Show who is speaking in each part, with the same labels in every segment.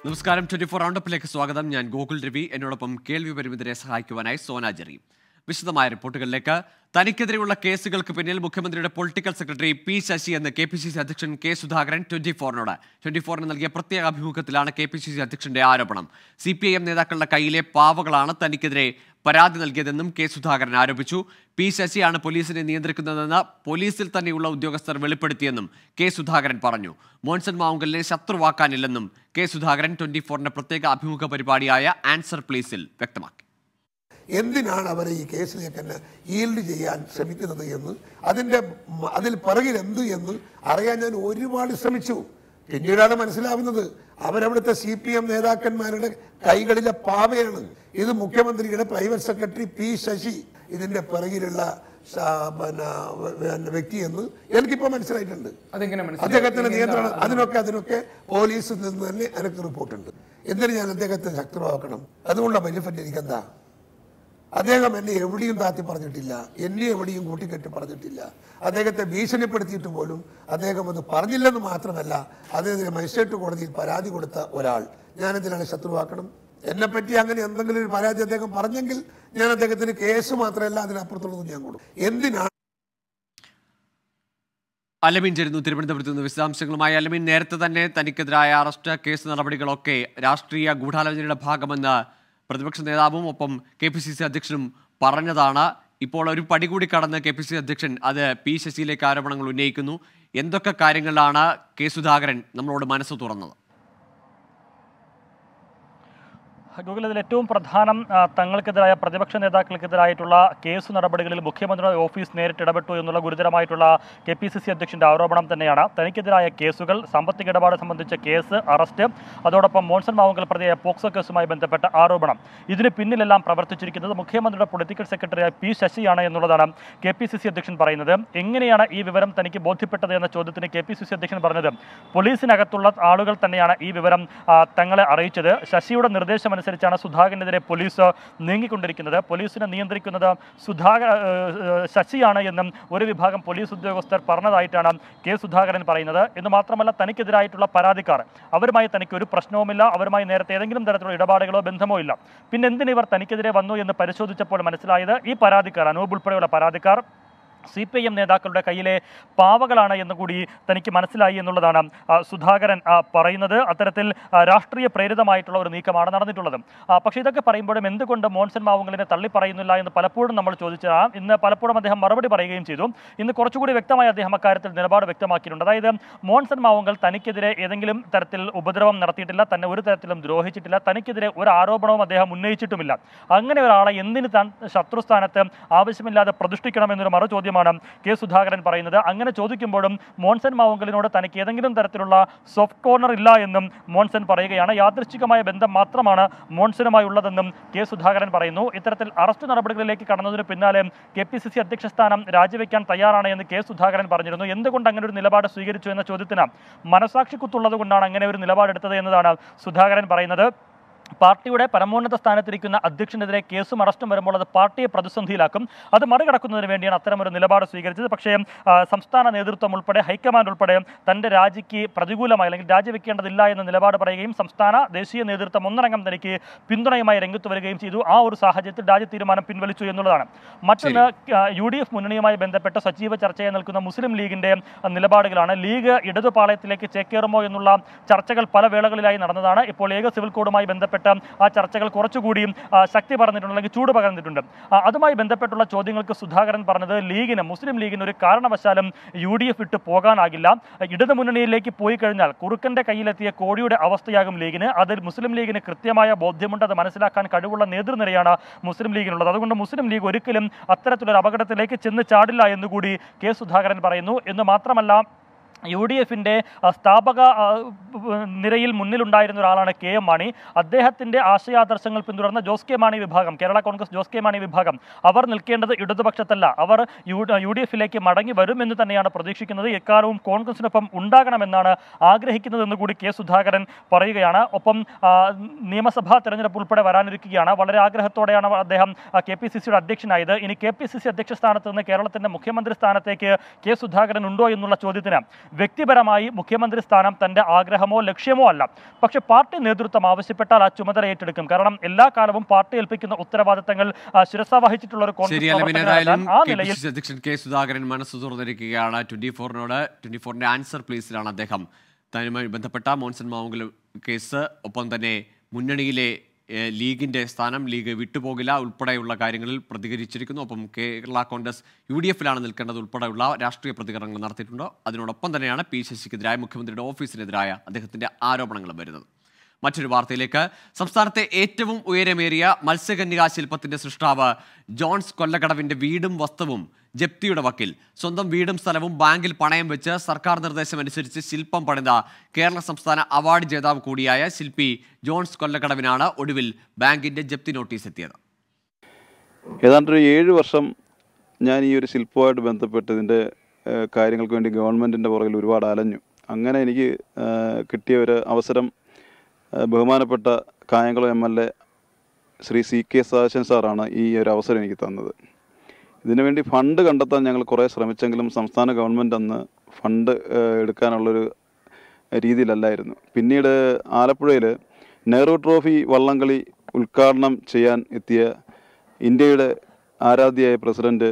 Speaker 1: നമസ്കാരം twenty four റൗണ്ടപ്പിലേക്ക് സ്വാഗതം ഞാൻ ഗോകുൽ രവി എന്നോടൊപ്പം കേൾവി പരിമിതരെ സഹായിക്കുവാനായി സോന ജെറി വിശദമായ റിപ്പോർട്ടുകളിലേക്ക് തനിക്കെതിരെയുള്ള കേസുകൾക്ക് പിന്നിൽ മുഖ്യമന്ത്രിയുടെ പൊളിറ്റിക്കൽ സെക്രട്ടറി പി ശശി എന്ന് കെ പി സി സി അധ്യക്ഷൻ കെ സുധാകരൻ ട്വന്റി ഫോറിനോട് ട്വന്റി ഫോറിന് നൽകിയ പ്രത്യേക അഭിമുഖത്തിലാണ് കെ പി സി സി അധ്യക്ഷന്റെ ആരോപണം സി പി ഐ എം നേതാക്കളുടെ കയ്യിലെ പാവകളാണ് തനിക്കെതിരെ പരാതി നൽകിയതെന്നും കെ സുധാകരൻ ആരോപിച്ചു പി ശശിയാണ് പോലീസിനെ നിയന്ത്രിക്കുന്നതെന്ന് പോലീസിൽ തന്നെയുള്ള ഉദ്യോഗസ്ഥർ വെളിപ്പെടുത്തിയെന്നും കെ സുധാകരൻ പറഞ്ഞു മോൻസൺ മാവുങ്കലിനെ ശത്രുവാക്കാനില്ലെന്നും കെ സുധാകരൻ ട്വന്റി ഫോറിന്റെ പ്രത്യേക അഭിമുഖ പരിപാടിയായ ആൻസർ പ്ലീസിൽ വ്യക്തമാക്കി
Speaker 2: എന്തിനാണ് അവരെ ഈ കേസിലേക്ക് തന്നെ ഈൽഡ് ചെയ്യാൻ ശ്രമിക്കുന്നത് എന്ന് അതിൻ്റെ മ- അതിൽ പിറകിൽ എന്ത് എന്ന് അറിയാൻ ഞാൻ ഒരുപാട് ശ്രമിച്ചു പിന്നീടാണ് മനസ്സിലാവുന്നത് അവരവിടുത്തെ സി പി എം നേതാക്കന്മാരുടെ കൈകളിലെ പാവയാണ് ഇത് മുഖ്യമന്ത്രിയുടെ പ്രൈവറ്റ് സെക്രട്ടറി പി ശശി ഇതിന്റെ പിറകിലുള്ള സ- പിന്നെ വ- പിന്നെ വ്യക്തിയെന്ന് എനിക്കിപ്പോൾ മനസ്സിലായിട്ടുണ്ട്
Speaker 3: അതെങ്ങനെ മനസ്സിലായി?
Speaker 2: അദ്ദേഹത്തിന്റെ
Speaker 3: ഇനി
Speaker 2: നിയന്ത്രണം
Speaker 3: എന്താണ്
Speaker 2: അതിനൊക്കെ അതിനൊക്കെ പോലീസിൽ നിന്ന് തന്നെ എനിക്ക് റിപ്പോർട്ടുണ്ട് എന്തിന് ഞാൻ അദ്ദേഹത്തെ ശക്തമാക്കണം അതുകൊണ്ടാണ് ബെനിഫിറ്റ് എനിക്കെന്താ അദ്ദേഹം എന്നെ എവിടെയും താത്തി പറഞ്ഞിട്ടില്ല എന്നെ എവിടെയും കൂട്ടിക്കെട്ടി പറഞ്ഞിട്ടില്ല അദ്ദേഹത്തെ ഭീഷണിപ്പെടുത്തിയിട്ട് പോലും അദ്ദേഹം അത് പറഞ്ഞില്ലെന്ന് മാത്രമല്ല അദ്ദേഹത്തിന് മജിസ്ട്രേറ്റ് കോടതിയിൽ പരാതി കൊടുത്ത ഒരാൾ ഞാനെന്തിനാണ് ശത്രുവാക്കണം എന്നെപ്പറ്റി അങ്ങനെ എന്തെങ്കിലും ഒരു പരാതി അദ്ദേഹം പറഞ്ഞെങ്കിൽ ഞാൻ അദ്ദേഹത്തിന് കേസ് മാത്രമല്ല അതിനപ്പുറത്തുള്ളത് ഞാൻ കൊടുക്കും എന്തിനാണ്
Speaker 1: അലമീൻ ചേരുന്നു തിരുവനന്തപുരത്ത് നിന്ന് വിശദാംശങ്ങളുമായി അലമീൻ നേരത്തെ തന്നെ തനിക്കെതിരായ അറസ്റ്റ് കേസ് നടപടികളൊക്കെ രാഷ്ട്രീയ ഗൂഢാലോചനയുടെ ഭാഗമെന്ന് പ്രതിപക്ഷ നേതാവും ഒപ്പം കെ പി സി സി അധ്യക്ഷനും പറഞ്ഞതാണ് ഇപ്പോൾ ഒരു പടി കൂടി കടന്ന് കെ പി സി സി അധ്യക്ഷൻ അത് പി ശശിയിലേക്ക് ആരോപണങ്ങൾ ഉന്നയിക്കുന്നു എന്തൊക്കെ കാര്യങ്ങളിലാണ് കെ സുധാകരൻ നമ്മളോട് മനസ്സ് തുറന്നത്
Speaker 4: ഗൂഗിൾ ഇതിൽ ഏറ്റവും പ്രധാനം ആ, തങ്ങൾക്കെതിരായ പ്രതിപക്ഷ നേതാക്കൾക്കെതിരായിട്ടുള്ള കേസ് നടപടികളിൽ മുഖ്യമന്ത്രിയുടെ ഓഫീസ് നേരിട്ട് ഇടപെട്ടു എന്നുള്ള ഗുരുതരമായിട്ടുള്ള കെ പി സി സി അധ്യക്ഷന്റെ ആരോപണം തന്നെയാണ് തനിക്കെതിരായ കേസുകൾ സാമ്പത്തിക ഇടപാട് സംബന്ധിച്ച കേസ് അറസ്റ്റ് അതോടൊപ്പം മോൺസൺ മാവുങ്കൽ പ്രതിയായ പോക്സോ കേസുമായി ബന്ധപ്പെട്ട ആരോപണം ഇതിന് പിന്നിലെല്ലാം പ്രവർത്തിച്ചിരിക്കുന്നത് മുഖ്യമന്ത്രിയുടെ പൊളിറ്റിക്കൽ സെക്രട്ടറിയായ പി ശശിയാണ് എന്നുള്ളതാണ് കെ പി സി സി അധ്യക്ഷൻ പറയുന്നത് എങ്ങനെയാണ് ഈ വിവരം തനിക്ക് ബോധ്യപ്പെട്ടത് എന്ന ചോദ്യത്തിന് കെ പി സി സി അധ്യക്ഷൻ പറഞ്ഞത് പോലീസിനകത്തുള്ള ആളുകൾ തന്നെയാണ് ഈ വിവരം ആ, തങ്ങളെ അറിയിച്ചത് ശശിയുടെ നിർദ്ദേശമനുസരിച്ചാണ് സുധാകരനെതിരെ പോലീസ് നീങ്ങിക്കൊണ്ടിരിക്കുന്നത് പോലീസിനെ നിയന്ത്രിക്കുന്നത് സുധാകര ഏഹ്, ശശിയാണ് എന്നും ഒരു വിഭാഗം പോലീസ് ഉദ്യോഗസ്ഥർ പറഞ്ഞതായിട്ടാണ് കെ സുധാകരൻ പറയുന്നത് എന്ന് മാത്രമല്ല തനിക്കെതിരായിട്ടുള്ള പരാതിക്കാർ അവരുമായി തനിക്ക് ഒരു പ്രശ്നവുമില്ല അവരുമായി നേരത്തെ ഏതെങ്കിലും തരത്തിലുള്ള ഇടപാടുകളോ ബന്ധമോ ഇല്ല പിന്നെ എന്തിന് ഇവർ തനിക്കെതിരെ വന്നു എന്ന് പരിശോധിച്ചപ്പോൾ മനസ്സിലായത് ഈ പരാതിക്കാർ അനൂപ് ഉൾപ്പെടെയുള്ള പരാതിക്കാർ സി പി ഐ എം നേതാക്കളുടെ കയ്യിലെ പാവകളാണ് എന്ന് കൂടി തനിക്ക് മനസ്സിലായി എന്നുള്ളതാണ് ആ, സുധാകരൻ ആ, പറയുന്നത് അത്തരത്തിൽ ആ, രാഷ്ട്രീയ പ്രേരിതമായിട്ടുള്ള ഒരു നീക്കമാണ് നടന്നിട്ടുള്ളത് ആ, പക്ഷേ ഇതൊക്കെ പറയുമ്പോഴും എന്തുകൊണ്ട് മോൻസൺ മാവുങ്കലിനെ തള്ളി പറയുന്നില്ല എന്ന് പലപ്പോഴും നമ്മൾ ചോദിച്ചതാണ് ഇന്ന് പലപ്പോഴും അദ്ദേഹം മറുപടി പറയുകയും ചെയ്തു ഇന്ന് കുറച്ചുകൂടി വ്യക്തമായി അദ്ദേഹം അക്കാര്യത്തിൽ നിലപാട് വ്യക്തമാക്കിയിട്ടുണ്ട് അതായത് മോൻസൺ മാവുങ്കൽ തനിക്കെതിരെ ഏതെങ്കിലും തരത്തിൽ ഉപദ്രവം നടത്തിയിട്ടില്ല തന്നെ ഒരു തരത്തിലും ദ്രോഹിച്ചിട്ടില്ല തനിക്കെതിരെ ഒരു ആരോപണവും അദ്ദേഹം ഉന്നയിച്ചിട്ടുമില്ല അങ്ങനെ ഒരാളെ എന്തിന് താൻ ശത്രുസ്ഥാനത്ത് ആവശ്യമില്ലാതെ പ്രതിഷ്ഠിക്കണമെന്നൊരു മറു ചോദ്യമാണ് കെ സുധാകരൻ പറയുന്നത് അങ്ങനെ ചോദിക്കുമ്പോഴും മോൺസൺ മാവുങ്കലിനോട് തനിക്ക് ഏതെങ്കിലും തരത്തിലുള്ള സോഫ്റ്റ് കോർണർ ഇല്ല എന്നും മോൺസൺ പറയുകയാണ് യാദൃശ്ചികമായ ബന്ധം മാത്രമാണ് മോൺസനുമായി ഉള്ളതെന്നും കെ സുധാകരൻ പറയുന്നു ഇത്തരത്തിൽ അറസ്റ്റ് നടപടികളിലേക്ക് കടന്നതിന് പിന്നാലെ കെ പി സി സി അധ്യക്ഷ സ്ഥാനം രാജിവെക്കാൻ തയ്യാറാണ് എന്ന് കെ സുധാകരൻ പറഞ്ഞിരുന്നു എന്തുകൊണ്ട് അങ്ങനെ ഒരു നിലപാട് സ്വീകരിച്ചു എന്ന ചോദ്യത്തിന് മനസാക്ഷി കുത്തുള്ളത് കൊണ്ടാണ് അങ്ങനെ ഒരു നിലപാടെടുത്തത് എന്നതാണ് സുധാകരൻ പറയുന്നത് പാർട്ടിയുടെ പരമോന്നത സ്ഥാനത്തിരിക്കുന്ന അധ്യക്ഷനെതിരെ കേസും അറസ്റ്റും വരുമ്പോൾ അത് പാർട്ടിയെ പ്രതിസന്ധിയിലാക്കും അത് മറികടക്കുന്നതിന് വേണ്ടിയാണ് അത്തരമൊരു നിലപാട് സ്വീകരിച്ചത് പക്ഷേ ആ, സംസ്ഥാന നേതൃത്വം ഉൾപ്പെടെ ഹൈക്കമാൻഡ് ഉൾപ്പെടെ തന്റെ രാജിക്ക് പ്രതികൂലമായി അല്ലെങ്കിൽ രാജിവെക്കേണ്ടതില്ല എന്ന നിലപാട് പറയുകയും സംസ്ഥാന ദേശീയ നേതൃത്വം ഒന്നടങ്കം തനിക്ക് പിന്തുണയുമായി രംഗത്ത് വരികയും ചെയ്തു ആ ഒരു സാഹചര്യത്തിൽ രാജ്യ തീരുമാനം പിൻവലിച്ചു എന്നുള്ളതാണ് മറ്റൊന്ന് യു ഡി എഫ് മുന്നണിയുമായി ബന്ധപ്പെട്ട് സജീവ ചർച്ചയിൽ നിൽക്കുന്ന മുസ്ലിം ലീഗിന്റെ ആ, നിലപാടുകളാണ് ലീഗ് ഇടതുപാളയത്തിലേക്ക് ചേക്കേറുമോ എന്നുള്ള ചർച്ചകൾ പല വേളകളിലായി നടന്നതാണ് ഇപ്പോൾ ഏക സിവിൽ കോഡുമായി ബന്ധപ്പെട്ട് ആ ചർച്ചകൾ കുറച്ചുകൂടി ആ, ശക്തി പറഞ്ഞിട്ടുണ്ട് അല്ലെങ്കിൽ ചൂട് പകർന്നിട്ടുണ്ട് ആ, അതുമായി ബന്ധപ്പെട്ടുള്ള ചോദ്യങ്ങൾക്ക് സുധാകരൻ പറഞ്ഞത് ലീഗിന് മുസ്ലിം ലീഗിന് ഒരു കാരണവശാലും യു ഡി എഫ് വിട്ട് പോകാനാകില്ല ഇടതു മുന്നണിയിലേക്ക് പോയി കഴിഞ്ഞാൽ കുറുക്കന്റെ കയ്യിലെത്തിയ കോടിയുടെ അവസ്ഥയാകും ലീഗിന് അതിൽ മുസ്ലിം ലീഗിന് കൃത്യമായ ബോധ്യമുണ്ട് അത് മനസ്സിലാക്കാൻ കഴിവുള്ള നേതൃനിരയാണ് മുസ്ലിം ലീഗിനുള്ളത് അതുകൊണ്ട് മുസ്ലിം ലീഗ് ഒരിക്കലും അത്തരത്തിലൊരു അപകടത്തിലേക്ക് ചെന്ന് ചാടില്ല എന്നുകൂടി കെ സുധാകരൻ പറയുന്നു എന്ന് മാത്രമല്ല യു ഡി എഫിൻ്റെ സ്ഥാപക ആ, നിരയിൽ മുന്നിലുണ്ടായിരുന്ന ഒരാളാണ് കെ എം മാണി അദ്ദേഹത്തിൻ്റെ ആശയാദർശങ്ങൾ പിന്തുടർന്ന ജോസ് കെ മാണി വിഭാഗം കേരള കോൺഗ്രസ് ജോസ് കെ മാണി വിഭാഗം അവർ നിൽക്കേണ്ടത് ഇടതുപക്ഷത്തല്ല അവർ യു യു ഡി എഫിലേക്ക് മടങ്ങി വരുമെന്ന് തന്നെയാണ് പ്രതീക്ഷിക്കുന്നത് എക്കാലവും കോൺഗ്രസിനൊപ്പം ഉണ്ടാകണമെന്നാണ് ആഗ്രഹിക്കുന്നതെന്ന് കൂടി കെ സുധാകരൻ പറയുകയാണ് ഒപ്പം ആ, നിയമസഭാ തെരഞ്ഞെടുപ്പ് ഉൾപ്പെടെ വരാനിരിക്കുകയാണ് വളരെ ആഗ്രഹത്തോടെയാണ് അദ്ദേഹം കെ പി സി സിയുടെ അധ്യക്ഷനായത് ഇനി കെ പി സി സി അധ്യക്ഷ സ്ഥാനത്ത് നിന്ന് കേരളത്തിന്റെ മുഖ്യമന്ത്രി സ്ഥാനത്തേക്ക് കെ സുധാകരൻ ഉണ്ടോ എന്നുള്ള ചോദ്യത്തിന് വ്യക്തിപരമായി മുഖ്യമന്ത്രി സ്ഥാനം തന്റെ ആഗ്രഹമോ ലക്ഷ്യമോ അല്ല പക്ഷെ പാർട്ടി നേതൃത്വം ആവശ്യപ്പെട്ടാൽ ആ ചുമതല ഏറ്റെടുക്കും കാരണം എല്ലാ കാലവും പാർട്ടി ഏൽപ്പിക്കുന്ന ഉത്തരവാദിത്തങ്ങൾ ആ, ശിരസ വഹിച്ചിട്ടുള്ള ഒരു കോൺഗ്രസ്
Speaker 1: ശരിയല്ല പിന്നെ
Speaker 4: പ്രവർത്തകനാകാൻ
Speaker 1: ഏതായാലും
Speaker 4: ആ
Speaker 1: കെ പി
Speaker 4: നിലയിൽ
Speaker 1: സി സി അധ്യക്ഷൻ കെ സുധാകരൻ മനസ്സ് തുറന്നിരിക്കുകയാണ് ട്വന്റി ഫോറിനോട് ട്വന്റി ഫോറിന്റെ ആൻസർ പ്ലീസിലാണ് അദ്ദേഹം തനുമായി ബന്ധപ്പെട്ട മോൻസൺ മാവുങ്കൽ കേസ് ഒപ്പം തന്നെ മുന്നണിയിലെ ഏഹ്, ലീഗിന്റെ സ്ഥാനം ലീഗ് വിട്ടുപോകില്ല ഉൾപ്പെടെയുള്ള കാര്യങ്ങളിൽ പ്രതികരിച്ചിരിക്കുന്നു ഒപ്പം കേരള കോൺഗ്രസ് യു ഡി എഫിലാണ് നിൽക്കേണ്ടത് ഉൾപ്പെടെയുള്ള രാഷ്ട്രീയ പ്രതികരണങ്ങൾ നടത്തിയിട്ടുണ്ടോ അതിനോടൊപ്പം തന്നെയാണ് പി ശശിക്കെതിരായ മുഖ്യമന്ത്രിയുടെ ഓഫീസിനെതിരായ അദ്ദേഹത്തിന്റെ ആരോപണങ്ങളും വരുന്നത് മറ്റൊരു വാർത്തയിലേക്ക് സംസ്ഥാനത്തെ ഏറ്റവും ഉയരമേറിയ മത്സ്യകന്യകാ ശില്പത്തിന്റെ സൃഷ്ടാവ് ജോൺസ് കൊല്ലക്കടവിന്റെ വീടും വസ്തുവും ജപ്തിയുടെ വക്കിൽ സ്വന്തം വീടും സ്ഥലവും ബാങ്കിൽ പണയം വെച്ച് സർക്കാർ നിർദ്ദേശം അനുസരിച്ച് ശില്പം പണിത കേരള സംസ്ഥാന അവാർഡ് ജേതാവ് കൂടിയായ ശില്പി ജോൺസ് കൊല്ലക്കടവിനാണ് ഒടുവിൽ ബാങ്കിന്റെ ജപ്തി നോട്ടീസ് എത്തിയത്
Speaker 3: ഏതാണ്ട് ഒരു ഏഴ് വർഷം ഞാൻ ഈ ഒരു ശില്പവുമായിട്ട് ബന്ധപ്പെട്ട് ഇതിൻ്റെ ഏഹ്, കാര്യങ്ങൾക്ക് വേണ്ടി ഗവൺമെൻറ്റിൻ്റെ പുറകിൽ ഒരുപാട് അലഞ്ഞു അങ്ങനെ എനിക്ക് ഏഹ്, കിട്ടിയ ഒരു അവസരം ഏഹ്, ബഹുമാനപ്പെട്ട Kayamkulam M L A Shri C K Sadasan സാറാണ് ഈ ഒരു അവസരം എനിക്ക് തന്നത് ഇതിനുവേണ്ടി ഫണ്ട് കണ്ടെത്താൻ ഞങ്ങൾ കുറേ ശ്രമിച്ചെങ്കിലും സംസ്ഥാന ഗവൺമെൻറ് അന്ന് ഫണ്ട് ഏഹ്, എടുക്കാനുള്ളൊരു രീതിയിലല്ലായിരുന്നു പിന്നീട് ആലപ്പുഴയിൽ നെഹ്റു ട്രോഫി വള്ളംകളി ഉദ്ഘാടനം ചെയ്യാൻ എത്തിയ ഇന്ത്യയുടെ ആരാധ്യയായ പ്രസിഡന്റ്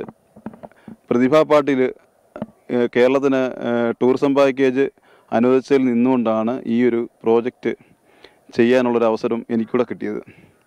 Speaker 3: പ്രതിഭ പാട്ടീൽ ഏഹ്, കേരളത്തിന് ഏഹ്, ടൂറിസം പാക്കേജ് അനുവദിച്ചതിൽ നിന്നുകൊണ്ടാണ് ഈ ഒരു പ്രോജക്റ്റ് ചെയ്യാനുള്ളൊരു അവസരം എനിക്കൂടെ കിട്ടിയത്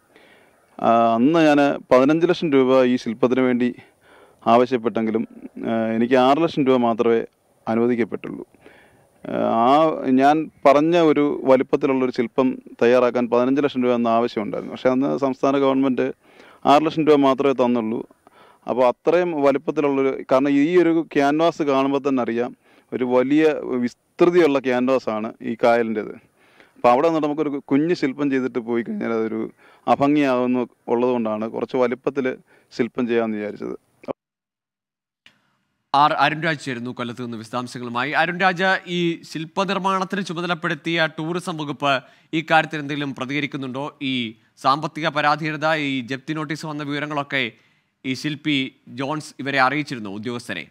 Speaker 3: ആ, അന്ന് ഞാൻ പതിനഞ്ച് ലക്ഷം രൂപ ഈ ശില്പത്തിന് വേണ്ടി ആവശ്യപ്പെട്ടെങ്കിലും ഏഹ്, എനിക്ക് ആറ് ലക്ഷം രൂപ മാത്രമേ അനുവദിക്കപ്പെട്ടുള്ളൂ ഏഹ്, ആ ഞാൻ പറഞ്ഞ ഒരു വലിപ്പത്തിലുള്ളൊരു ശില്പം തയ്യാറാക്കാൻ പതിനഞ്ച് ലക്ഷം രൂപ എന്ന ആവശ്യമുണ്ടായിരുന്നു പക്ഷേ അന്ന് സംസ്ഥാന ഗവൺമെൻറ് ആറ് ലക്ഷം രൂപ മാത്രമേ തന്നുള്ളൂ അപ്പോൾ അത്രയും വലിപ്പത്തിലുള്ളൊരു കാരണം ഈ ഒരു ക്യാൻവാസ് കാണുമ്പോൾ തന്നെ അറിയാം ഒരു വലിയ വിസ്തൃതിയുള്ള ക്യാൻവാസാണ് ഈ കായലിൻ്റെത് അപ്പോൾ അവിടെ നിന്ന് നമുക്കൊരു കുഞ്ഞ് ശില്പം ചെയ്തിട്ട് പോയി കഴിഞ്ഞാൽ അതൊരു അഭംഗിയാകുന്ന ഉള്ളതുകൊണ്ടാണ് കുറച്ച് വലിപ്പത്തിൽ ശില്പം ചെയ്യാമെന്ന് വിചാരിച്ചത്
Speaker 1: ആർ അരുൺരാജ് ചേരുന്നു കൊല്ലത്ത് നിന്ന് വിശദാംശങ്ങളുമായി അരുൺരാജ് ഈ ശില്പനിർമ്മാണത്തിന് ചുമതലപ്പെടുത്തിയ ടൂറിസം വകുപ്പ് ഈ കാര്യത്തിൽ എന്തെങ്കിലും പ്രതികരിക്കുന്നുണ്ടോ ഈ സാമ്പത്തിക പരാധീനത ഈ ജപ്തി നോട്ടീസ് വന്ന വിവരങ്ങളൊക്കെ ഈ ശില്പി ജോൺസ് ഇവരെ അറിയിച്ചിരുന്നു ഉദ്യോഗസ്ഥരെ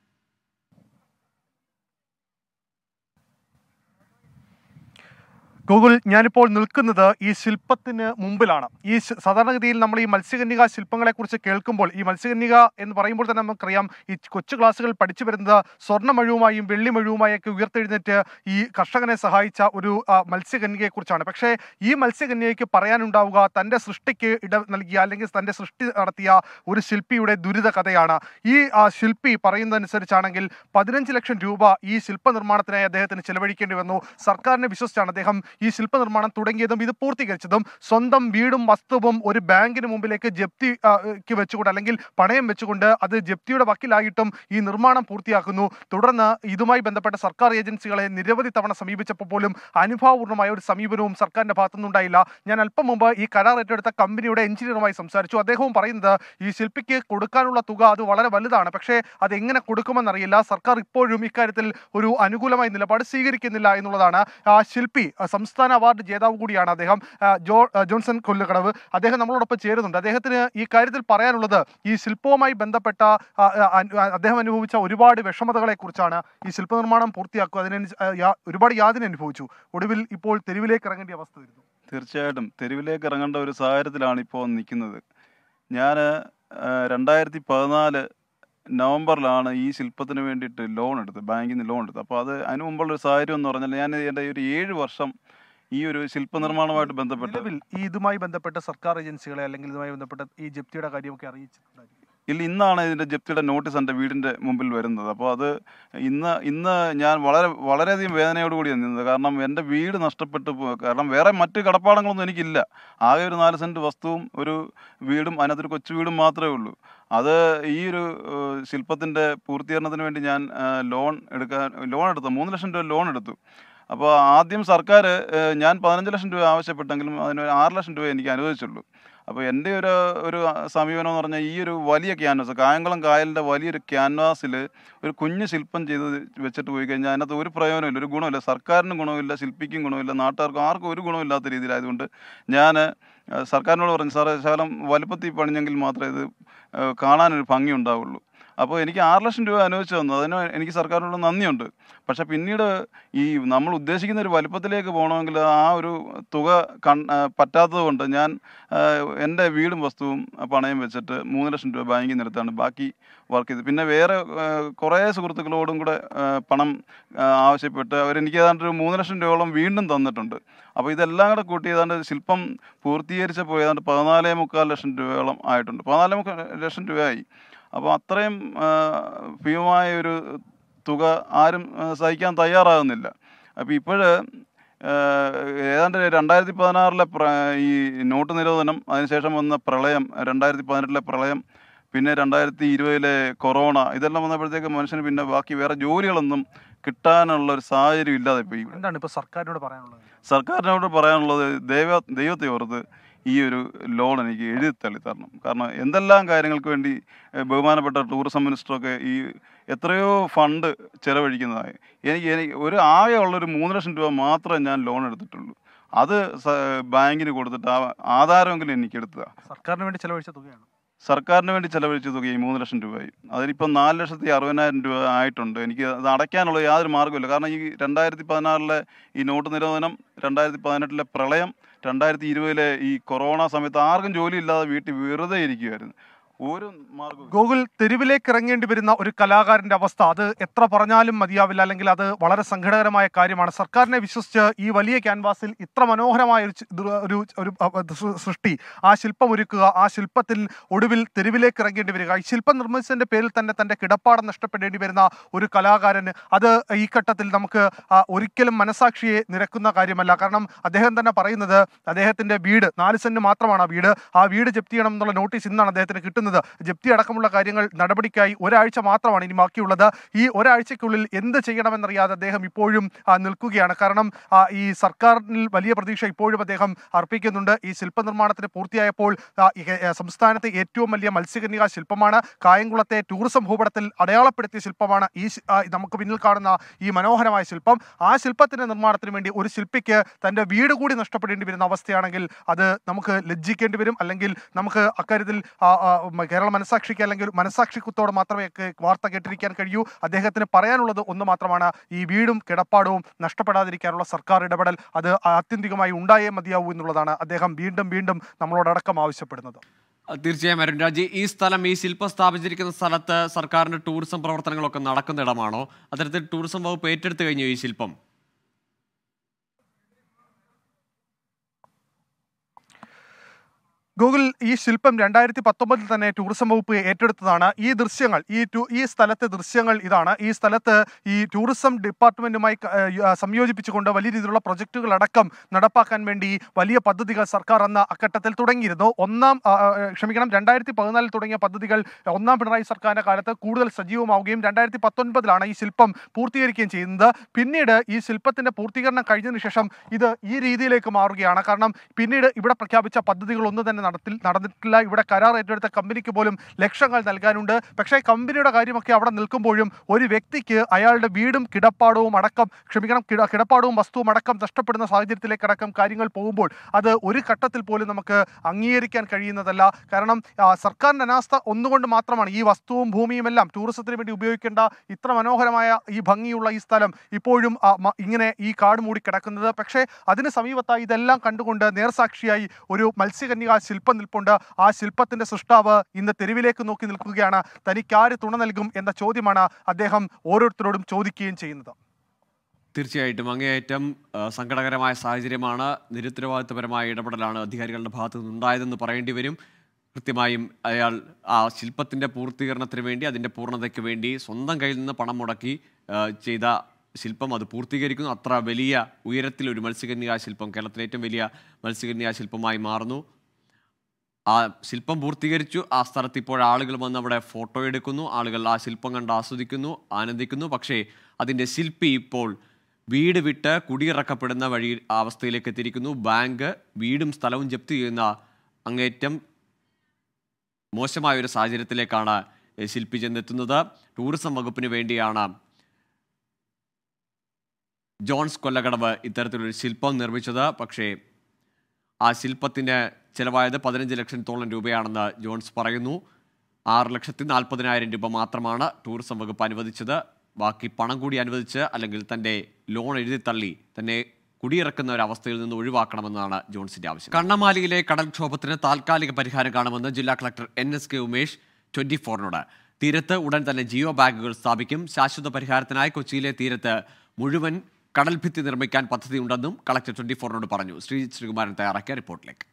Speaker 5: ഗൂഗിൾ ഞാനിപ്പോൾ നിൽക്കുന്നത് ഈ ശില്പത്തിന് മുമ്പിലാണ് ഈ ശ- സാധാരണഗതിയിൽ നമ്മൾ ഈ മത്സ്യകന്യക ശില്പങ്ങളെക്കുറിച്ച് കേൾക്കുമ്പോൾ ഈ മത്സ്യകന്യക എന്ന് പറയുമ്പോൾ തന്നെ നമുക്കറിയാം ഈ കൊച്ചു ക്ലാസ്സുകൾ പഠിച്ചു വരുന്നത് സ്വർണ്ണമഴുവുമായും വെള്ളിമഴുവുമായൊക്കെ ഉയർത്തെഴുന്നേറ്റ് ഈ കർഷകനെ സഹായിച്ച ഒരു ആ, മത്സ്യകന്യകയെക്കുറിച്ചാണ് പക്ഷേ ഈ മത്സ്യകന്യകയ്ക്ക് പറയാനുണ്ടാവുക തൻ്റെ സൃഷ്ടിക്ക് ഇട നൽകിയ അല്ലെങ്കിൽ തൻ്റെ സൃഷ്ടി നടത്തിയ ഒരു ശില്പിയുടെ ദുരിത കഥയാണ് ഈ ആ, ശില്പി പറയുന്നതനുസരിച്ചാണെങ്കിൽ പതിനഞ്ച് ലക്ഷം രൂപ ഈ ശില്പ നിർമ്മാണത്തിനായി അദ്ദേഹത്തിന് ചെലവഴിക്കേണ്ടി വന്നു സർക്കാരിനെ വിശ്വസിച്ചാണ് അദ്ദേഹം ഈ ശില്പ നിർമ്മാണം തുടങ്ങിയതും ഇത് പൂർത്തീകരിച്ചതും സ്വന്തം വീടും വസ്തുവും ഒരു ബാങ്കിന് മുമ്പിലേക്ക് ജപ്തി ആ, ക്ക് വെച്ചുകൊണ്ട് അല്ലെങ്കിൽ പണയം വെച്ചുകൊണ്ട് അത് ജപ്തിയുടെ വക്കിലായിട്ടും ഈ നിർമ്മാണം പൂർത്തിയാക്കുന്നു തുടർന്ന് ഇതുമായി ബന്ധപ്പെട്ട സർക്കാർ ഏജൻസികളെ നിരവധി തവണ സമീപിച്ചപ്പോൾ പോലും അനുഭാവപൂർണ്ണമായ ഒരു സമീപനവും സർക്കാരിന്റെ ഭാഗത്തുനിന്നുണ്ടായില്ല ഞാൻ അല്പം മുമ്പ് ഈ കരാർ ഏറ്റെടുത്ത കമ്പനിയുടെ എഞ്ചിനീയറുമായി സംസാരിച്ചു അദ്ദേഹവും പറയുന്നത് ഈ ശില്പിക്ക് കൊടുക്കാനുള്ള തുക അത് വളരെ വലുതാണ് പക്ഷേ അത് എങ്ങനെ കൊടുക്കുമെന്നറിയില്ല സർക്കാർ ഇപ്പോഴും ഇക്കാര്യത്തിൽ ഒരു അനുകൂലമായ നിലപാട് സ്വീകരിക്കുന്നില്ല എന്നുള്ളതാണ് ആ ശില്പി ആ, സംസ്ഥാന അവാർഡ് ജേതാവ് കൂടിയാണ് അദ്ദേഹം ആ, ജോ ആ, ജോൺസൺ കൊല്ലുകടവ് അദ്ദേഹം നമ്മളോടൊപ്പം ചേരുന്നുണ്ട് അദ്ദേഹത്തിന് ഈ കാര്യത്തിൽ പറയാനുള്ളത് ഈ ശില്പവുമായി ബന്ധപ്പെട്ട ആ, ആ, അനു- ആ, അദ്ദേഹം അനുഭവിച്ച ഒരുപാട് വിഷമതകളെ കുറിച്ചാണ് ഈ ശില്പനിർമ്മാണം പൂർത്തിയാക്കുക അതിന് ഒരുപാട് യാതന അനുഭവിച്ചു ഒടുവിൽ ഇപ്പോൾ തെരുവിലേക്ക് ഇറങ്ങേണ്ട അവസ്ഥ വരുന്നു
Speaker 3: തീർച്ചയായിട്ടും തെരുവിലേക്ക് ഇറങ്ങേണ്ട ഒരു സാഹചര്യത്തിലാണ് ഇപ്പോൾ നിൽക്കുന്നത് ഞാൻ രണ്ടായിരത്തി പതിനാല് നവംബറിലാണ് ഈ ശില്പത്തിന് വേണ്ടിയിട്ട് ലോൺ എടുത്തത് ബാങ്കിൽ നിന്ന് ലോൺ എടുത്തത് അപ്പോൾ അത് അതിന് മുമ്പുള്ള ഒരു സാഹചര്യം എന്ന് പറഞ്ഞാൽ ഞാൻ എൻ്റെ ഒരു ഏഴ് വർഷം ഈ ഒരു ശില്പനിർമ്മാണമായിട്ട് ബന്ധപ്പെട്ട്
Speaker 5: നിലവിൽ ഈ ഇതുമായി ബന്ധപ്പെട്ട സർക്കാർ ഏജൻസികളെ അല്ലെങ്കിൽ ഇതുമായി ബന്ധപ്പെട്ട ഈ ജപ്തിയുടെ കാര്യമൊക്കെ അറിയിച്ചിട്ടുണ്ടായിരിക്കും
Speaker 3: ഇല്ല ഇന്നാണ് ഇതിൻ്റെ ജപ്തിയുടെ നോട്ടീസ് എൻ്റെ വീടിൻ്റെ മുമ്പിൽ വരുന്നത് അപ്പോൾ അത് ഇന്ന് ഇന്ന് ഞാൻ വളരെ വളരെയധികം വേദനയോടുകൂടിയാണ് നിന്നത് കാരണം എൻ്റെ വീട് നഷ്ടപ്പെട്ടു പോ- കാരണം വേറെ മറ്റ് കടപ്പാടങ്ങളൊന്നും എനിക്കില്ല ആകെ ഒരു നാല് സെൻറ്റ് വസ്തുവും ഒരു വീടും അതിനകത്തൊരു കൊച്ചു വീടും മാത്രമേ ഉള്ളൂ അത് ഈ ഒരു ശില്പത്തിൻ്റെ പൂർത്തീകരണത്തിന് വേണ്ടി ഞാൻ ആ, ലോൺ എടുക്കാൻ ലോൺ എടുത്തു മൂന്ന് ലക്ഷം രൂപ ലോൺ എടുത്തു അപ്പോൾ ആദ്യം സർക്കാർ ഏഹ്, ഞാൻ പതിനഞ്ച് ലക്ഷം രൂപ ആവശ്യപ്പെട്ടെങ്കിലും അതിന് ഒരു ആറ് ലക്ഷം രൂപ എനിക്ക് അനുവദിച്ചുള്ളൂ അപ്പോൾ എൻ്റെ ഒരു ഒരു സമീപനം എന്ന് പറഞ്ഞാൽ ഈ ഒരു വലിയ ക്യാൻവാസ് കായംകുളം കായലിൻ്റെ വലിയൊരു ക്യാൻവാസിൽ ഒരു കുഞ്ഞ് ശില്പം ചെയ്ത് വെച്ചിട്ട് പോയി കഴിഞ്ഞാൽ അതിനകത്ത് ഒരു പ്രയോജനമില്ല ഒരു ഗുണമില്ല സർക്കാരിനും ഗുണമില്ല ശില്പിക്കും ഗുണമില്ല നാട്ടുകാർക്കും ആർക്കും ഒരു ഗുണമില്ലാത്ത രീതിയിലായതുകൊണ്ട് ഞാൻ സർക്കാരിനോട് പറഞ്ഞു സാറേ ശകലം വലുപ്പത്തിൽ പണിഞ്ഞെങ്കിൽ മാത്രമേ ഇത് ഏഹ്, കാണാനൊരു ഭംഗി ഉണ്ടാവുള്ളൂ അപ്പോൾ എനിക്ക് ആറ് ലക്ഷം രൂപ അനുവദിച്ചു തന്നു അതിന് എനിക്ക് സർക്കാരിനോട് നന്ദിയുണ്ട് പക്ഷേ പിന്നീട് ഈ നമ്മൾ ഉദ്ദേശിക്കുന്ന ഒരു വലുപ്പത്തിലേക്ക് പോകണമെങ്കിൽ ആ ഒരു തുക കൺ ആ, പറ്റാത്തത് കൊണ്ട് ഞാൻ ആ, എൻ്റെ വീടും വസ്തുവും പണയം വെച്ചിട്ട് മൂന്ന് ലക്ഷം രൂപ ബാങ്കിൽ നിന്നെടുത്താണ് ബാക്കി വർക്ക് ചെയ്ത് പിന്നെ വേറെ ആ, കുറേ സുഹൃത്തുക്കളോടും കൂടെ ആ, പണം ആ, ആവശ്യപ്പെട്ട് അവരെനിക്ക് ഏതാണ്ട് ഒരു മൂന്ന് ലക്ഷം രൂപയോളം വീണ്ടും തന്നിട്ടുണ്ട് അപ്പോൾ ഇതെല്ലാം കൂടെ കൂട്ടി ഏതാണ്ട് ശില്പം പൂർത്തീകരിച്ചപ്പോൾ ഏതാണ്ട് പതിനാലേ മുക്കാൽ ലക്ഷം രൂപയോളം ആയിട്ടുണ്ട് പതിനാലേ മുക്കാൽ ലക്ഷം രൂപയായി അപ്പോൾ അത്രയും ആ, ഭീമമായ ഒരു തുക ആരും ആ, സഹിക്കാൻ തയ്യാറാകുന്നില്ല അപ്പോൾ ഇപ്പോഴ് ഏതാണ്ട് രണ്ടായിരത്തി പതിനാറിലെ പ്ര ഈ നോട്ട് നിരോധനം അതിനുശേഷം വന്ന പ്രളയം രണ്ടായിരത്തി പതിനെട്ടിലെ പ്രളയം പിന്നെ രണ്ടായിരത്തി ഇരുപതിലെ കൊറോണ ഇതെല്ലാം വന്നപ്പോഴത്തേക്ക് മനുഷ്യന് പിന്നെ ബാക്കി വേറെ ജോലികളൊന്നും കിട്ടാനുള്ള ഒരു സാഹചര്യം ഇല്ലാതെ പോയി
Speaker 5: എന്താണ് ഇപ്പോൾ സർക്കാരിനോട് പറയാനുള്ളത്
Speaker 3: സർക്കാരിനോട് പറയാനുള്ളത് ദൈവ ദൈവത്തെ ഓർത്ത് ഈ ഒരു ലോൺ എനിക്ക് എഴുതി തള്ളി തരണം കാരണം എന്തെല്ലാം കാര്യങ്ങൾക്ക് വേണ്ടി ഏഹ്, ബഹുമാനപ്പെട്ട ടൂറിസം മിനിസ്റ്ററൊക്കെ ഈ എത്രയോ ഫണ്ട് ചെലവഴിക്കുന്നതായി എനിക്ക് എനിക്ക് ഒരു ആകെയുള്ളൊരു മൂന്ന് ലക്ഷം രൂപ മാത്രമേ ഞാൻ ലോൺ എടുത്തിട്ടുള്ളൂ അത് സ- ബാങ്കിന് കൊടുത്തിട്ട് ആ ആധാരമെങ്കിലും എനിക്ക് എടുത്തതാണ്
Speaker 5: സർക്കാരിന് വേണ്ടി ചെലവഴിച്ച തുകയാണ്
Speaker 3: സർക്കാരിന് വേണ്ടി ചെലവഴിച്ച തുക ഈ മൂന്ന് ലക്ഷം രൂപയായി അതിനിപ്പം നാല് ലക്ഷത്തി അറുപതിനായിരം രൂപ ആയിട്ടുണ്ട് എനിക്ക് അത് അടയ്ക്കാനുള്ള യാതൊരു മാർഗ്ഗമില്ല കാരണം ഈ രണ്ടായിരത്തി പതിനാറിലെ ഈ നോട്ട് നിരോധനം രണ്ടായിരത്തി പതിനെട്ടിലെ പ്രളയം രണ്ടായിരത്തി ഇരുപതിലെ ഈ കൊറോണ സമയത്ത് ആർക്കും ജോലി ഇല്ലാതെ വീട്ടിൽ വെറുതെ ഇരിക്കുമായിരുന്നു ഒരു മാർഗ്ഗവും
Speaker 5: ഗൂഗിൾ തെരുവിലേക്ക് ഇറങ്ങേണ്ടി വരുന്ന ഒരു കലാകാരന്റെ അവസ്ഥ അത് എത്ര പറഞ്ഞാലും മതിയാവില്ല അല്ലെങ്കിൽ അത് വളരെ സങ്കടകരമായ കാര്യമാണ് സർക്കാരിനെ വിശ്വസിച്ച് ഈ വലിയ ക്യാൻവാസിൽ ഇത്ര മനോഹരമായ ഒരു ചി- ദൃ- ഒരു ഒരു അ- സൃ- സൃഷ്ടി ആ ശില്പം ഒരുക്കുക ആ ശില്പത്തിൽ ഒടുവിൽ തെരുവിലേക്ക് ഇറങ്ങേണ്ടി വരിക ഈ ശില്പം നിർമ്മിച്ചതിന്റെ പേരിൽ തന്നെ തന്റെ കിടപ്പാടം നഷ്ടപ്പെടേണ്ടി വരുന്ന ഒരു കലാകാരന് അത് ഈ ഘട്ടത്തിൽ നമുക്ക് ആ, ഒരിക്കലും മനസാക്ഷിയെ നിരക്കുന്ന കാര്യമല്ല കാരണം അദ്ദേഹം തന്നെ പറയുന്നത് അദ്ദേഹത്തിന്റെ വീട് നാല് സെന്റ് മാത്രമാണ് ആ വീട് ആ വീട് ജപ്തി ചെയ്യണം എന്നുള്ള നോട്ടീസ് ഇന്നാണ് അദ്ദേഹത്തിന് കിട്ടുന്നത് ജപ്തി അടക്കമുള്ള കാര്യങ്ങൾ നടപടിക്കായി ഒരാഴ്ച മാത്രമാണ് ഇനി ബാക്കിയുള്ളത് ഈ ഒരാഴ്ചയ്ക്കുള്ളിൽ എന്ത് ചെയ്യണമെന്നറിയാതെ അദ്ദേഹം ഇപ്പോഴും ആ, നിൽക്കുകയാണ് കാരണം ആ, ഈ സർക്കാരിൽ വലിയ പ്രതീക്ഷ ഇപ്പോഴും അദ്ദേഹം അർപ്പിക്കുന്നുണ്ട് ഈ ശില്പനിർമ്മാണത്തിന് പൂർത്തിയായപ്പോൾ ആ, ഈ, ഏ, സംസ്ഥാനത്തെ ഏറ്റവും വലിയ മത്സ്യകന്യക ശില്പമാണ് കായംകുളത്തെ ടൂറിസം ഭൂപടത്തിൽ അടയാളപ്പെടുത്തിയ ശില്പമാണ് ഈ ശി- ആ, നമുക്ക് പിന്നിൽ കാണുന്ന ഈ മനോഹരമായ ശില്പം ആ ശില്പത്തിന്റെ നിർമ്മാണത്തിന് വേണ്ടി ഒരു ശില്പിക്ക് തന്റെ വീട് കൂടി നഷ്ടപ്പെടേണ്ടി വരുന്ന അവസ്ഥയാണെങ്കിൽ അത് നമുക്ക് ലജ്ജിക്കേണ്ടി വരും അല്ലെങ്കിൽ നമുക്ക് അക്കാര്യത്തിൽ ആ, ആ, മ- കേരള മനസാക്ഷിക്ക് അല്ലെങ്കിൽ മനസാക്ഷിക്കുത്തോട് മാത്രമേ ഒക്കെ വാർത്ത കേട്ടിരിക്കാൻ കഴിയൂ അദ്ദേഹത്തിന് പറയാനുള്ളത് ഒന്ന് മാത്രമാണ് ഈ വീടും കിടപ്പാടവും നഷ്ടപ്പെടാതിരിക്കാനുള്ള സർക്കാർ ഇടപെടൽ അത് ആത്യന്തികമായി ഉണ്ടായേ മതിയാവൂ എന്നുള്ളതാണ് അദ്ദേഹം വീണ്ടും വീണ്ടും നമ്മളോടടക്കം ആവശ്യപ്പെടുന്നത്
Speaker 1: അഹ് തീർച്ചയായും അരുൺ രാജി ഈ സ്ഥലം ഈ ശില്പം സ്ഥാപിച്ചിരിക്കുന്ന സ്ഥലത്ത് സർക്കാരിന്റെ ടൂറിസം പ്രവർത്തനങ്ങളൊക്കെ നടക്കുന്ന ഇടമാണോ അത്തരത്തിൽ ടൂറിസം വകുപ്പ് ഏറ്റെടുത്തു കഴിഞ്ഞു ഈ ശില്പം
Speaker 5: ഗൂഗിൾ ഈ ശില്പം രണ്ടായിരത്തി പത്തൊമ്പതിൽ തന്നെ ടൂറിസം വകുപ്പ് ഏറ്റെടുത്തതാണ് ഈ ദൃശ്യങ്ങൾ ഈ ടു- ഈ സ്ഥലത്തെ ദൃശ്യങ്ങൾ ഇതാണ് ഈ സ്ഥലത്ത് ഈ ടൂറിസം ഡിപ്പാർട്ട്മെന്റുമായി ക- ഏഹ് യ- സംയോജിപ്പിച്ചുകൊണ്ട് വലിയ രീതിയിലുള്ള പ്രൊജക്ടുകൾ അടക്കം നടപ്പാക്കാൻ വേണ്ടി വലിയ പദ്ധതികൾ സർക്കാർ അന്ന് അഘട്ടത്തിൽ തുടങ്ങിയിരുന്നു ഒന്നാം ആ, ആ, ക്ഷമിക്കണം രണ്ടായിരത്തി പതിനാലിൽ തുടങ്ങിയ പദ്ധതികൾ ഒന്നാം പിണറായി സർക്കാരിന്റെ കാലത്ത് കൂടുതൽ സജീവമാവുകയും രണ്ടായിരത്തി പത്തൊൻപതിലാണ് ഈ ശില്പം പൂർത്തീകരിക്കുകയും ചെയ്യുന്നത് പിന്നീട് ഈ ശില്പത്തിന്റെ പൂർത്തീകരണം കഴിഞ്ഞതിന് ശേഷം ഇത് ഈ രീതിയിലേക്ക് മാറുകയാണ് കാരണം പിന്നീട് ഇവിടെ പ്രഖ്യാപിച്ച പദ്ധതികൾ ഒന്നും തന്നെ നടത്തി നടന്നിട്ടില്ല ഇവിടെ കരാർ ഏറ്റെടുത്ത കമ്പനിക്ക് പോലും ലക്ഷങ്ങൾ നൽകാനുണ്ട് പക്ഷേ കമ്പനിയുടെ കാര്യമൊക്കെ അവിടെ നിൽക്കുമ്പോഴും ഒരു വ്യക്തിക്ക് അയാളുടെ വീടും കിടപ്പാടവും അടക്കം ക്ഷമിക്കണം കിട കിടപ്പാടവും വസ്തുവും അടക്കം നഷ്ടപ്പെടുന്ന സാഹചര്യത്തിലേക്ക് അടക്കം കാര്യങ്ങൾ പോകുമ്പോൾ അത് ഒരു ഘട്ടത്തിൽ പോലും നമുക്ക് അംഗീകരിക്കാൻ കഴിയുന്നതല്ല കാരണം ആ, സർക്കാരിന്റെ അനാസ്ഥ ഒന്നുകൊണ്ട് മാത്രമാണ് ഈ വസ്തുവും ഭൂമിയും എല്ലാം ടൂറിസത്തിന് വേണ്ടി ഉപയോഗിക്കേണ്ട ഇത്ര മനോഹരമായ ഈ ഭംഗിയുള്ള ഈ സ്ഥലം ഇപ്പോഴും ആ, മ- ഇങ്ങനെ ഈ കാട് മൂടി കിടക്കുന്നത് പക്ഷേ അതിന് സമീപത്തായി ഇതെല്ലാം കണ്ടുകൊണ്ട് നേർസാക്ഷിയായി ഒരു മത്സ്യകന്യക ശില്പം നിൽപ്പുണ്ട് ആ ശില്പത്തിന്റെ സൃഷ്ടാവ് ഇന്ന് തെരുവിലേക്ക് നോക്കി നിൽക്കുകയാണ് തനിക്കാര് തുണ നൽകും എന്ന ചോദ്യമാണ് അദ്ദേഹം ഓരോരുത്തരോടും ചോദിക്കുകയും ചെയ്യുന്നത്
Speaker 1: തീർച്ചയായിട്ടും അങ്ങേയറ്റം ആ, സങ്കടകരമായ സാഹചര്യമാണ് നിരുത്തരവാദിത്തപരമായ ഇടപെടലാണ് അധികാരികളുടെ ഭാഗത്തു നിന്നുണ്ടായതെന്ന് പറയേണ്ടി വരും കൃത്യമായും അയാൾ ആ ശില്പത്തിൻ്റെ പൂർത്തീകരണത്തിന് വേണ്ടി അതിൻ്റെ പൂർണ്ണതയ്ക്ക് വേണ്ടി സ്വന്തം കയ്യിൽ നിന്ന് പണം മുടക്കി ആ, ചെയ്ത ശില്പം അത് പൂർത്തീകരിക്കുന്നു അത്ര വലിയ ഉയരത്തിൽ ഒരു മത്സ്യകന്യാ ശില്പം കേരളത്തിലെ ഏറ്റവും വലിയ മത്സ്യകന്യാ ശില്പമായി മാറുന്നു ആ ശില്പം പൂർത്തീകരിച്ചു ആ സ്ഥലത്ത് ഇപ്പോൾ ആളുകൾ വന്ന് അവിടെ ഫോട്ടോ എടുക്കുന്നു ആളുകൾ ആ ശില്പം കണ്ട് ആസ്വദിക്കുന്നു ആനന്ദിക്കുന്നു പക്ഷേ അതിൻ്റെ ശില്പി ഇപ്പോൾ വീട് വിട്ട് കുടിയിറക്കപ്പെടുന്ന വഴി ആ അവസ്ഥയിലേക്ക് എത്തിയിരിക്കുന്നു ബാങ്ക് വീടും സ്ഥലവും ജപ്തി ചെയ്യുന്ന അങ്ങേറ്റം മോശമായ ഒരു സാഹചര്യത്തിലേക്കാണ് ഏഹ്, ശില്പി ചെന്നെത്തുന്നത് ടൂറിസം വകുപ്പിന് വേണ്ടിയാണ് ജോൺസ് കൊല്ലകടവ് ഇത്തരത്തിലൊരു ശില്പം നിർമ്മിച്ചത് പക്ഷേ ആ ശില്പത്തിന് ചിലവായത് പതിനഞ്ച് ലക്ഷത്തോളം രൂപയാണെന്ന് ജോൺസ് പറയുന്നു ആറ് ലക്ഷത്തി നാൽപ്പതിനായിരം രൂപ മാത്രമാണ് ടൂറിസം വകുപ്പ് അനുവദിച്ചത് ബാക്കി പണം കൂടി അനുവദിച്ച് അല്ലെങ്കിൽ തന്റെ ലോൺ എഴുതി തള്ളി തന്നെ കുടിയിറക്കുന്ന ഒരു അവസ്ഥയിൽ നിന്ന് ഒഴിവാക്കണമെന്നാണ് ജോൺസിന്റെ ആവശ്യം കണ്ണമാലിയിലെ കടൽക്ഷോഭത്തിന് താൽക്കാലിക പരിഹാരം കാണുമെന്ന് ജില്ലാ collector N S K Umesh twenty ഫോറിനോട് തീരത്ത് ഉടൻ തന്നെ ജിയോ ബാഗുകൾ സ്ഥാപിക്കും ശാശ്വത പരിഹാരത്തിനായി കൊച്ചിയിലെ തീരത്ത് മുഴുവൻ കടൽഭിത്തി നിർമ്മിക്കാൻ പദ്ധതിയുണ്ടെന്നും കളക്ടർ ട്വന്റി ഫോറിനോട് പറഞ്ഞു ശ്രീ ശ്രീകുമാരൻ തയ്യാറാക്കിയ റിപ്പോർട്ടിലേക്ക്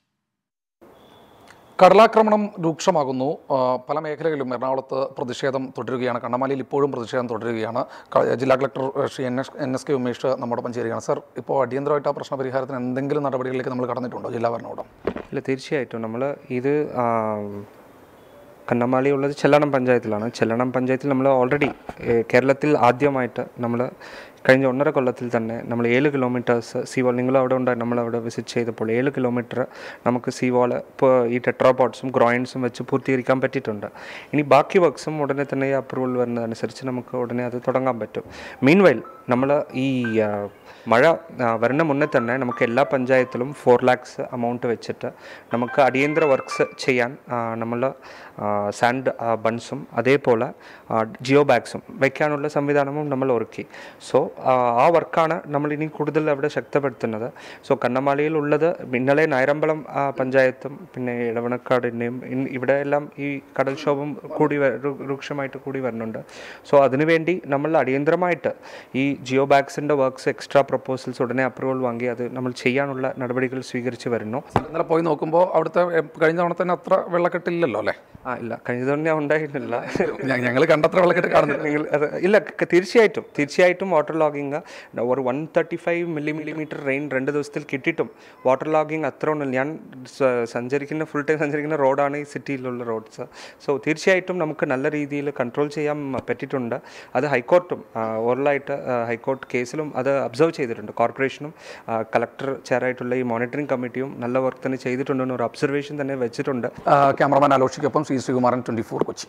Speaker 6: കടലാക്രമണം രൂക്ഷമാകുന്നു ആ, പല മേഖലകളിലും എറണാകുളത്ത് പ്രതിഷേധം തുടരുകയാണ് കണ്ണമാലിയിൽ ഇപ്പോഴും പ്രതിഷേധം തുടരുകയാണ് ക- ജില്ലാ കളക്ടർ ഏഹ്, Shri N S N S K Umesh നമ്മോടൊപ്പം ചേരുകയാണ് സർ ഇപ്പോൾ അടിയന്തരമായിട്ട് ആ പ്രശ്ന പരിഹാരത്തിന് എന്തെങ്കിലും നടപടികളിലേക്ക് നമ്മൾ കടന്നിട്ടുണ്ടോ ജില്ലാ ഭരണകൂടം
Speaker 7: ഇല്ല തീർച്ചയായിട്ടും നമ്മൾ ഇത് ആ, കണ്ണമാലി ഉള്ളത് ചെല്ലണം പഞ്ചായത്തിലാണ് ചെല്ലണം പഞ്ചായത്തിൽ നമ്മൾ ഓൾറെഡി കേരളത്തിൽ ആദ്യമായിട്ട് നമ്മൾ കഴിഞ്ഞ ഒന്നര കൊല്ലത്തിൽ തന്നെ നമ്മൾ ഏഴ് കിലോമീറ്റേഴ്സ് സീ വാൾ നിങ്ങൾ അവിടെ ഉണ്ടായി നമ്മൾ അവിടെ വിസിറ്റ് ചെയ്തപ്പോൾ ഏഴ് കിലോമീറ്റർ നമുക്ക് സീ വാൾ ഇപ്പോൾ ഈ ടെട്രാപോട്സും ഗ്രോയിൻസും വെച്ച് പൂർത്തീകരിക്കാൻ പറ്റിയിട്ടുണ്ട് ഇനി ബാക്കി വർക്ക്സും ഉടനെ തന്നെ ഈ അപ്രൂവൽ വരുന്നതനുസരിച്ച് നമുക്ക് ഉടനെ അത് തുടങ്ങാൻ പറ്റും മീൻ വൈൽ നമ്മൾ ഈ ആ, മഴ ആ, വരുന്ന മുന്നേ തന്നെ നമുക്ക് എല്ലാ പഞ്ചായത്തിലും ഫോർ ലാക്സ് എമൗണ്ട് വെച്ചിട്ട് നമുക്ക് അടിയന്തര വർക്ക്സ് ചെയ്യാൻ നമ്മൾ സാൻഡ് ബൺസും അതേപോലെ ജിയോ ബാഗ്സും വയ്ക്കാനുള്ള സംവിധാനവും നമ്മൾ ഒരുക്കി സോ ആ വർക്കാണ് നമ്മൾ ഇനി കൂടുതൽ അവിടെ ശക്തിപ്പെടുത്തുന്നത് സോ കണ്ണമാലിയിൽ ഉള്ളത് ഇന്നലെ നായരമ്പലം ആ, പഞ്ചായത്തും പിന്നെ ഇടവണക്കാടിൻ്റെയും ഇവിടെ എല്ലാം ഈ കടൽക്ഷോഭം കൂടി വ- രു- രൂക്ഷമായിട്ട് കൂടി വരുന്നുണ്ട് സോ അതിനുവേണ്ടി നമ്മൾ അടിയന്തരമായിട്ട് ഈ ജിയോ ബാഗ്സിൻ്റെ വർക്ക്സ് എക്സ്ട്രാ പ്രപ്പോസൽസ് ഉടനെ അപ്രൂവൽ വാങ്ങി അത് നമ്മൾ ചെയ്യാനുള്ള നടപടികൾ സ്വീകരിച്ച് വരുന്നു
Speaker 6: ഇന്നലെ പോയി നോക്കുമ്പോൾ അവിടുത്തെ എ, കഴിഞ്ഞ തവണ തന്നെ അത്ര വെള്ളക്കെട്ടില്ലല്ലോ അല്ലേ
Speaker 7: ആ ഇല്ല കഴിഞ്ഞ തവണ ഞാൻ ഉണ്ടായിരുന്നില്ല
Speaker 6: ഞങ്ങൾ കണ്ടത്ര വെള്ളക്കെട്ട് കാണുന്നില്ല
Speaker 7: നിങ്ങൾ അത് ഇല്ല ക- തീർച്ചയായിട്ടും തീർച്ചയായിട്ടും വാട്ടർ ലോഗിങ് ഒരു one thirty five milli millimetre rain രണ്ട് ദിവസത്തിൽ കിട്ടിയിട്ടും വാട്ടർ ലോഗിങ് അത്ര ഒന്നും ഞാൻ സ- സഞ്ചരിക്കുന്ന ഫുൾ ടൈം സഞ്ചരിക്കുന്ന റോഡാണ് ഈ സിറ്റിയിലുള്ള റോഡ്സ് സോ തീർച്ചയായിട്ടും നമുക്ക് നല്ല രീതിയിൽ കൺട്രോൾ ചെയ്യാൻ പറ്റിയിട്ടുണ്ട് അത് ഹൈക്കോർട്ടും ഓറലായിട്ട് ഹൈക്കോർട്ട് കേസിലും അത് അബ്സർവ് ചെയ്തിട്ടുണ്ട് കോർപ്പറേഷനും കളക്ടർ ചെയറായിട്ടുള്ള ഈ മോണിറ്ററിംഗ് കമ്മിറ്റിയും നല്ല വർക്ക് തന്നെ ചെയ്തിട്ടുണ്ടെന്ന് ഒരു ഒബ്സർവേഷൻ തന്നെ വെച്ചിട്ടുണ്ട്
Speaker 6: ആ, ക്യാമറമാൻ ആലോചിക്കൊപ്പം ശ്രീ ശ്രീകുമാരൻ ട്വൻറ്റി ഫോർ കൊച്ചി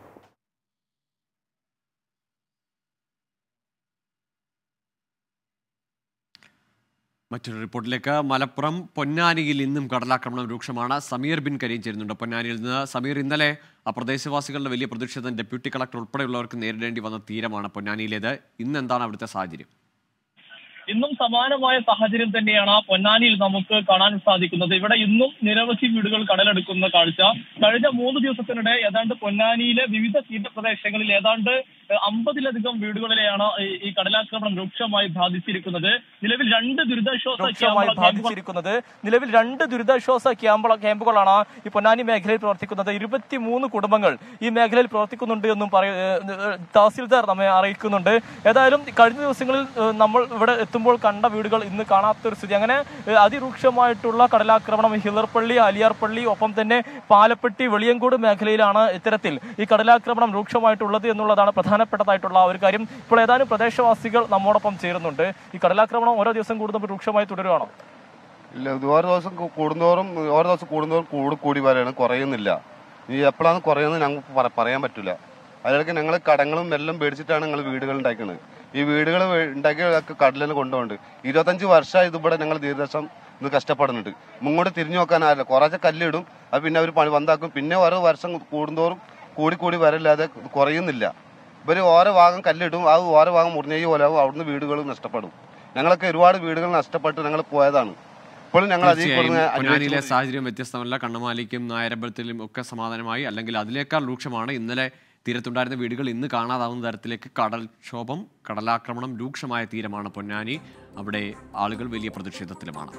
Speaker 1: മറ്റൊരു റിപ്പോർട്ടിലേക്ക് മലപ്പുറം പൊന്നാനിയിൽ ഇന്നും കടലാക്രമണം രൂക്ഷമാണ് സമീർ ബിൻ കരീം ചേരുന്നുണ്ട് പൊന്നാനിയിൽ നിന്ന് സമീർ ഇന്നലെ ആ പ്രദേശവാസികളുടെ വലിയ പ്രതിഷേധം ഡെപ്യൂട്ടി കളക്ടർ ഉൾപ്പെടെയുള്ളവർക്ക് നേരിടേണ്ടി വന്ന തീരമാണ് പൊന്നാനിയിലേത് ഇന്ന് എന്താണ് അവിടുത്തെ സാഹചര്യം
Speaker 8: ഇന്നും സമാനമായ സാഹചര്യം തന്നെയാണ് ആ പൊന്നാനിയിൽ നമുക്ക് കാണാൻ സാധിക്കുന്നത് ഇവിടെ ഇന്നും നിരവധി വീടുകൾ കടലെടുക്കുന്ന കാഴ്ച കഴിഞ്ഞ മൂന്ന് ദിവസത്തിനിടെ ഏതാണ്ട് പൊന്നാനിയിലെ വിവിധ തീരപ്രദേശങ്ങളിൽ ഏതാണ്ട് അമ്പതിലധികം വീടുകളിലെയാണ് ഈ- ഈ കടലാക്രമണം രൂക്ഷമായി ബാധിച്ചിരിക്കുന്നത് നിലവിൽ രണ്ട് ദുരിതാശ്വാസ
Speaker 4: രൂക്ഷമായി
Speaker 8: ക്യാമ്പുകൾ
Speaker 4: ബാധിച്ചിരിക്കുന്നത് നിലവിൽ രണ്ട് ദുരിതാശ്വാസ ക്യാമ്പ് ക്യാമ്പുകളാണ് ഈ പൊന്നാനി മേഖലയിൽ പ്രവർത്തിക്കുന്നത് ഇരുപത്തിമൂന്ന് കുടുംബങ്ങൾ ഈ മേഖലയിൽ പ്രവർത്തിക്കുന്നുണ്ട് എന്നും പറയ ഏഹ് തഹസിൽദാർ നമ്മെ അറിയിക്കുന്നുണ്ട് ഏതായാലും കഴിഞ്ഞ ദിവസങ്ങളിൽ ഏഹ് നമ്മൾ ഇവിടെ എത്തുമ്പോൾ കണ്ട വീടുകൾ ഇന്ന് കാണാത്തൊരു സ്ഥിതി അങ്ങനെ ഏഹ് അതിരൂക്ഷമായിട്ടുള്ള കടലാക്രമണം ഹിളർപ്പള്ളി അലിയാർപ്പള്ളി ഒപ്പം തന്നെ പാലപ്പെട്ടി വെളിയങ്കോട് മേഖലയിലാണ് ഇത്തരത്തിൽ ഈ കടലാക്രമണം രൂക്ഷമായിട്ടുള്ളത് എന്നുള്ളതാണ് പ്രധാനപ്പെട്ടതായിട്ടുള്ള ഒരു കാര്യം ഇപ്പോൾ ഏതാനും പ്രദേശവാസികൾ നമ്മോടൊപ്പം ചേരുന്നുണ്ട് ഈ കടലാക്രമണം ഓരോ ദിവസം കൂടുതൽ രൂക്ഷമായി തുടരുകയാണോ
Speaker 9: ഇല്ല ഇത് ഓരോ ദിവസം കൂ- കൂടുന്തോറും ഓരോ ദിവസം കൂടുന്തോറും കൂടി കൂടി വരെയാണ് കുറയുന്നില്ല ഈ എപ്പോഴാണ് കുറയുന്നത് ഞങ്ങൾക്ക് പറ- പറയാൻ പറ്റില്ല അതിലൊക്കെ ഞങ്ങൾ കടങ്ങളും എല്ലാം മേടിച്ചിട്ടാണ് ഞങ്ങൾ വീടുകൾ ഉണ്ടാക്കുന്നത് ഈ വീടുകൾ ഉണ്ടാക്കിയൊക്കെ കടലിൽ കൊണ്ടുപോകുന്നുണ്ട് ഇരുപത്തഞ്ച് വർഷമായി ഇതിവിടെ ഞങ്ങൾ ദീർഘദർശം ഇത് കഷ്ടപ്പെടുന്നുണ്ട് മുങ്ങോട്ട് തിരിഞ്ഞു നോക്കാൻ ആരില്ല കുറച്ച് കല്ലിടും അത് പിന്നെ അവർ പണി വന്നാക്കും പിന്നെ ഓരോ വർഷം കൂടുന്തോറും കൂടി കൂടി വരല്ലാതെ കുറയുന്നില്ല ഇവർ ഓരോ ഭാഗം കല്ലിടും ആ ഓരോ ഭാഗം മുറിഞ്ഞ പോലെ ആവും അവിടുന്ന് വീടുകൾ നഷ്ടപ്പെടും ഞങ്ങളൊക്കെ ഒരുപാട് വീടുകൾ നഷ്ടപ്പെട്ട് ഞങ്ങൾ പോയതാണ് ഇപ്പോഴും ഞങ്ങൾ അതിൽ
Speaker 1: തീർച്ചയായും
Speaker 9: കൊടുന്ന്
Speaker 1: പൊന്നാനിയിലെ
Speaker 9: അനുഭവിച്ചുകൊണ്ടിരിക്കുകയാണ്.
Speaker 1: സാഹചര്യം വ്യത്യസ്തമല്ല കണ്ണമാലിക്കും നായരമ്പലത്തിലും ഒക്കെ സമാധാനമായി അല്ലെങ്കിൽ അതിനേക്കാൾ രൂക്ഷമാണ് ഇന്നലെ തീരത്തുണ്ടായിരുന്ന വീടുകൾ ഇന്ന് കാണാതാവുന്ന തരത്തിലേക്ക് കടൽക്ഷോഭം കടലാക്രമണം രൂക്ഷമായ തീരമാണ് പൊന്നാനി അവിടെ ആളുകൾ വലിയ പ്രതിഷേധത്തിലുമാണ്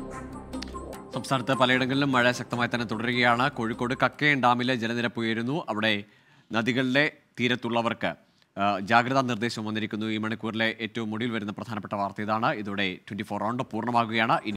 Speaker 1: സംസ്ഥാനത്ത് പലയിടങ്ങളിലും മഴ ശക്തമായി തന്നെ തുടരുകയാണ് കോഴിക്കോട് കക്കയം ഡാമിലെ ജലനിരപ്പ് ഉയരുന്നു അവിടെ നദികളിലെ തീരത്തുള്ളവർക്ക് ആ, ജാഗ്രതാ നിർദ്ദേശം വന്നിരിക്കുന്നു ഈ മണിക്കൂറിലെ ഏറ്റവും ഒടുവിൽ വരുന്ന പ്രധാനപ്പെട്ട വാർത്ത ഇതാണ് ഇതോടെ ട്വന്റി ഫോർ റൗണ്ട് പൂർണ്ണമാകുകയാണ് ഇനി